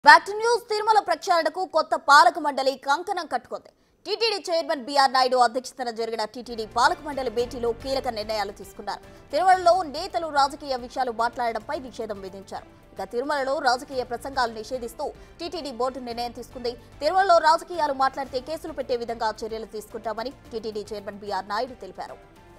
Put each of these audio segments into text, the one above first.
Back to news Tirumala ప్రక్షాళనకు కొత్త పాలక మండలి కంకణం కట్టుకుంది టీటీడీ చైర్మన్ బీఆర్ నాయుడు అధ్యక్షతన జరిగిన టీటీడీ పాలక మండలి భేటీలో కీలక నిర్ణయాలు తీసుకున్నారు తిరుమలలో నేతలు రాజకీయ విషయాలు మాట్లాడడంపై నిషేధం విధించారు ఇక తిరుమలలో రాజకీయ ప్రసంగాలు నిషేధిస్తూ టీటీడీ బోర్డు నిర్ణయం తీసుకుంది తిరుమలలో రాజకీయాలు మాట్లాడితే కేసులు పెట్టే విధంగా చర్యలు తీసుకుంటామని టీటీడీ చైర్మన్ బీఆర్ నాయుడు తెలిపారు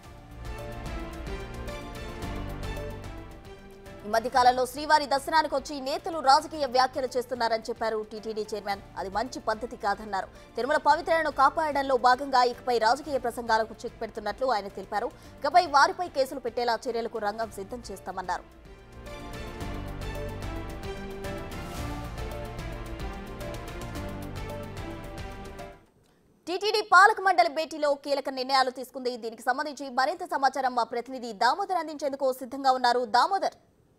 ఈ మధ్య కాలంలో శ్రీవారి దర్శనానికి వచ్చి నేతలు రాజకీయ వ్యాఖ్యలు చేస్తున్నారని చెప్పారు టీటీడీ చైర్మన్ అది మంచి పద్ధతి కాదన్నారు తిరుమల పవిత్రలను కాపాడడంలో భాగంగా ఇకపై రాజకీయ ప్రసంగాలకు చెక్ పెడుతున్నట్లు ఆయన తెలిపారు ఇకపై వారిపై కేసులు పెట్టేలా చర్యలకు రంగం సిద్ధం చేస్తామన్నారు టీటీడీ పాలక మండలి భేటీలో కీలక నిర్ణయాలు తీసుకుంది దీనికి సంబంధించి మరింత సమాచారం మా ప్రతినిధి దామోదర్ అందించేందుకు సిద్ధంగా ఉన్నారు దామోదర్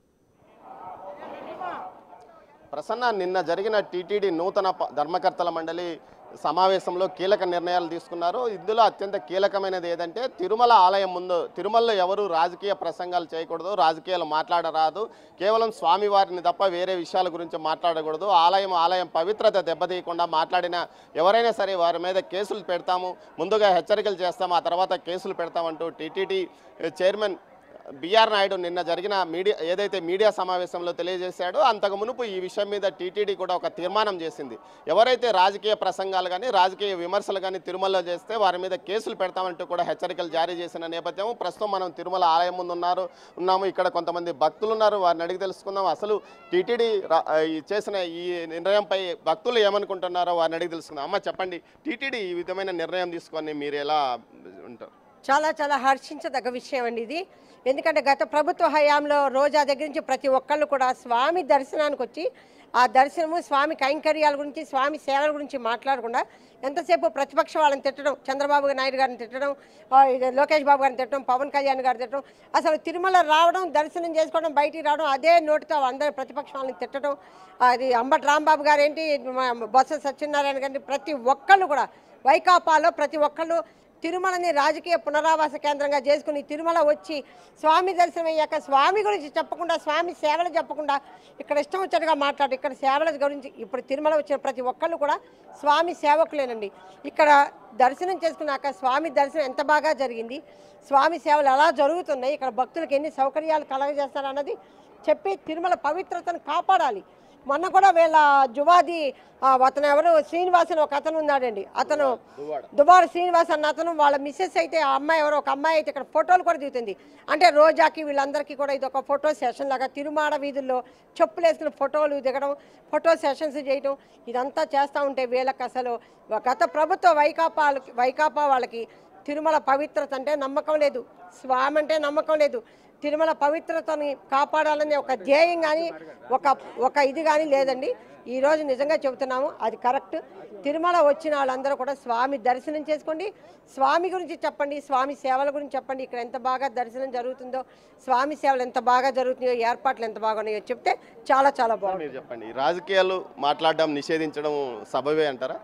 ప్రసన్న నిన్న జరిగిన టీటీడీ నూతన ప- ధర్మకర్తల మండలి సమావేశంలో కీలక నిర్ణయాలు తీసుకున్నారు ఇందులో అత్యంత కీలకమైనది ఏదంటే తిరుమల ఆలయం ముందు తిరుమలలో ఎవరు రాజకీయ ప్రసంగాలు చేయకూడదు రాజకీయాలు మాట్లాడరాదు కేవలం స్వామివారిని తప్ప వేరే విషయాల గురించి మాట్లాడకూడదు ఆలయం ఆలయం పవిత్రత దెబ్బతీయకుండా మాట్లాడిన ఎవరైనా సరే వారి మీద కేసులు పెడతాము ముందుగా హెచ్చరికలు చేస్తాము ఆ తర్వాత కేసులు పెడతామంటూ టీటీడీ చైర్మన్ బిఆర్ నాయుడు నిన్న జరిగిన మీడియా ఏదైతే మీడియా సమావేశంలో తెలియజేశాడో అంతకు మునుపు ఈ విషయం మీద టీటీడీ కూడా ఒక తీర్మానం చేసింది ఎవరైతే రాజకీయ ప్రసంగాలు కానీ రాజకీయ విమర్శలు కానీ తిరుమలలో చేస్తే వారి మీద కేసులు పెడతామంటూ కూడా హెచ్చరికలు జారీ చేసిన నేపథ్యం ప్రస్తుతం మనం తిరుమల ఆలయం ముందు ఉన్నారు ఉన్నాము ఇక్కడ కొంతమంది భక్తులు ఉన్నారు వారిని అడిగి తెలుసుకుందాం అసలు టీటీడీ రా- ఈ చేసిన ఈ నిర్ణయంపై భక్తులు ఏమనుకుంటున్నారో వారిని అడిగి తెలుసుకుందాం అమ్మ చెప్పండి టీటీడీ ఈ విధమైన నిర్ణయం తీసుకొని మీరు ఎలా ఉంటారు చాలా చాలా హర్షించదగ్గ విషయం అండి ఇది ఎందుకంటే గత ప్రభుత్వ హయాంలో రోజా దగ్గర నుంచి ప్రతి ఒక్కళ్ళు కూడా స్వామి దర్శనానికి వచ్చి ఆ దర్శనము స్వామి కైంకర్యాల గురించి స్వామి సేవల గురించి మాట్లాడకుండా ఎంతసేపు ప్రతిపక్ష వాళ్ళని తిట్టడం చంద్రబాబు నాయుడు గారిని తిట్టడం ఆ, ఇది లోకేష్ బాబు గారిని తిట్టడం పవన్ కళ్యాణ్ గారిని తిట్టడం అసలు తిరుమల రావడం దర్శనం చేసుకోవడం బయటికి రావడం అదే నోటితో అందరి ప్రతిపక్ష వాళ్ళని తిట్టడం అది అంబటి రాంబాబు గారు ఏంటి మా బొత్స సత్యనారాయణ గారిని ప్రతి ఒక్కళ్ళు కూడా వైకాపాలో ప్రతి ఒక్కళ్ళు తిరుమలని రాజకీయ పునరావాస కేంద్రంగా చేసుకుని తిరుమల వచ్చి స్వామి దర్శనం అయ్యాక స్వామి గురించి చెప్పకుండా స్వామి సేవలు చెప్పకుండా ఇక్కడ ఇష్టం వచ్చినట్టుగా మాట్లాడు ఇక్కడ సేవల గురించి ఇప్పుడు తిరుమల వచ్చిన ప్రతి ఒక్కళ్ళు కూడా స్వామి సేవకులేనండి ఇక్కడ దర్శనం చేసుకున్నాక స్వామి దర్శనం ఎంత బాగా జరిగింది స్వామి సేవలు ఎలా జరుగుతున్నాయి ఇక్కడ భక్తులకు ఎన్ని సౌకర్యాలు కలగజేస్తారు అన్నది చెప్పి తిరుమల పవిత్రతను కాపాడాలి మొన్న కూడా వీళ్ళ జువాది ఆ, అతను ఎవరు శ్రీనివాస్ అని ఒక అతను ఉన్నాడండి అతను దుబారు శ్రీనివాస్ అన్న అతను వాళ్ళ మిస్సెస్ అయితే ఆ అమ్మాయి ఎవరో ఒక అమ్మాయి అయితే ఇక్కడ ఫోటోలు కూడా దిగుతుంది అంటే రోజాకి వీళ్ళందరికీ కూడా ఇది ఒక ఫోటో సెషన్ లాగా తిరుమాడ వీధుల్లో చెప్పులు వేసుకుని ఫోటోలు దిగడం ఫోటో సెషన్స్ చేయడం ఇదంతా చేస్తూ ఉంటే వీళ్ళకి అసలు గత ప్రభుత్వ వైకాపా వైకాపా వాళ్ళకి తిరుమల పవిత్రత అంటే నమ్మకం లేదు స్వామి అంటే నమ్మకం లేదు తిరుమల పవిత్రతని కాపాడాలనే ఒక ధ్యేయం కానీ ఒక ఒక ఇది కానీ లేదండి ఈరోజు నిజంగా చెబుతున్నాము అది కరెక్ట్ తిరుమల వచ్చిన వాళ్ళందరూ కూడా స్వామి దర్శనం చేసుకోండి స్వామి గురించి చెప్పండి స్వామి సేవల గురించి చెప్పండి ఇక్కడ ఎంత బాగా దర్శనం జరుగుతుందో స్వామి సేవలు ఎంత బాగా జరుగుతున్నాయో ఏర్పాట్లు ఎంత బాగున్నాయో చెప్తే చాలా చాలా బాగుంది మీరు చెప్పండి ఈ రాజకీయాలు మాట్లాడడం నిషేధించడం సబబే అంటారా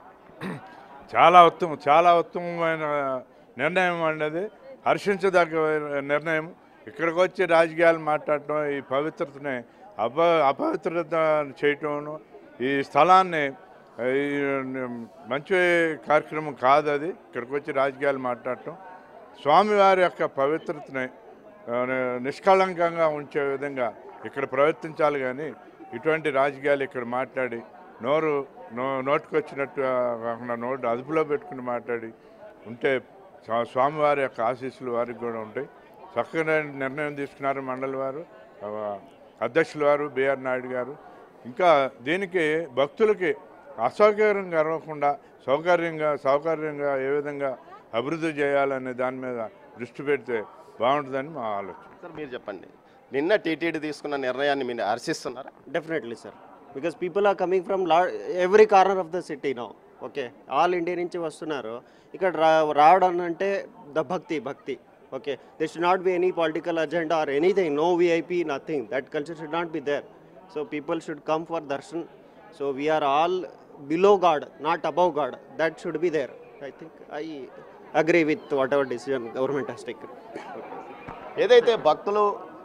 చాలా ఉత్తమం చాలా ఉత్తమమైన నిర్ణయం అన్నది హర్షించదగ్గ నిర్ణయం ఇక్కడికి వచ్చి రాజకీయాలు మాట్లాడటం ఈ పవిత్రతని అప అపవిత్రత చేయటం ఈ స్థలాన్ని ఈ మంచి కార్యక్రమం కాదు అది ఇక్కడికి వచ్చి రాజకీయాలు మాట్లాడటం స్వామివారి యొక్క పవిత్రతని ఆ, నిష్కళంకంగా ఉంచే విధంగా ఇక్కడ ప్రవర్తించాలి కానీ ఇటువంటి రాజకీయాలు ఇక్కడ మాట్లాడి నోరు నో నోటుకొచ్చినట్టు కాకుండా నోటు అదుపులో పెట్టుకుని మాట్లాడి ఉంటే స్వా- స్వామివారి యొక్క ఆశీస్సులు వారికి కూడా ఉంటాయి చక్కగా నిర్ణయం తీసుకున్నారు మండలి వారు ఆ, అధ్యక్షుల వారు బిఆర్ నాయుడు గారు ఇంకా దీనికి భక్తులకి అసౌకర్యం కలగకుండా సౌకర్యంగా సౌకర్యంగా ఏ విధంగా అభివృద్ధి చేయాలనే దాని మీద దృష్టి పెడితే బాగుంటుందని మా ఆలోచన సార్ మీరు చెప్పండి నిన్న టీటీడీ తీసుకున్న నిర్ణయాన్ని మీరు హర్షిస్తున్నారా Definitely, sir. Because people are coming from lar- every corner of the city now. Okay all India నుంచి వస్తున్నారు ఇక్కడ రా రావడం అంటే the bhakti bhakti okay they should not be any political agenda or anything no VIP nothing that culture should not be there so people should come for darshan so we are all below God not above God that should be there I think I agree with whatever decision government has taken ఏదైతే భక్తులు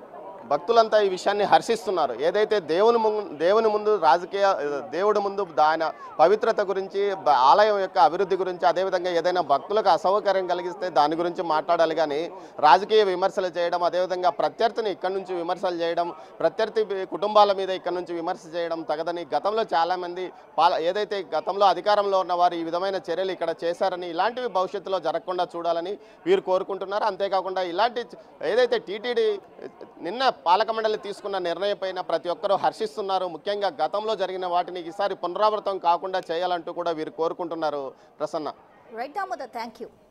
భక్తులంతా ఈ విషయాన్ని హర్షిస్తున్నారు ఏదైతే దేవుని ముందు దేవుని ముందు రాజకీయ దేవుడి ముందు ఆయన పవిత్రత గురించి బ- ఆలయం యొక్క అభివృద్ధి గురించి అదేవిధంగా ఏదైనా భక్తులకు అసౌకర్యం కలిగిస్తే దాని గురించి మాట్లాడాలి కానీ రాజకీయ విమర్శలు చేయడం అదేవిధంగా ప్రత్యర్థిని ఇక్కడి నుంచి విమర్శలు చేయడం ప్రత్యర్థి బి- కుటుంబాల మీద ఇక్కడ నుంచి విమర్శ చేయడం తగదని గతంలో చాలామంది పాల ఏదైతే గతంలో అధికారంలో ఉన్న వారు ఈ విధమైన చర్యలు ఇక్కడ చేశారని ఇలాంటివి భవిష్యత్తులో జరగకుండా చూడాలని వీరు కోరుకుంటున్నారు అంతేకాకుండా ఇలాంటి చ- ఏదైతే టీటీడీ నిన్న పాలక మండలి తీసుకున్న నిర్ణయం పైన ప్రతి ఒక్కరూ హర్షిస్తున్నారు ముఖ్యంగా గతంలో జరిగిన వాటిని ఈసారి పునరావృతం కాకుండా చేయాలంటూ కూడా వీరు కోరుకుంటున్నారు Prasanna right Damodar thank you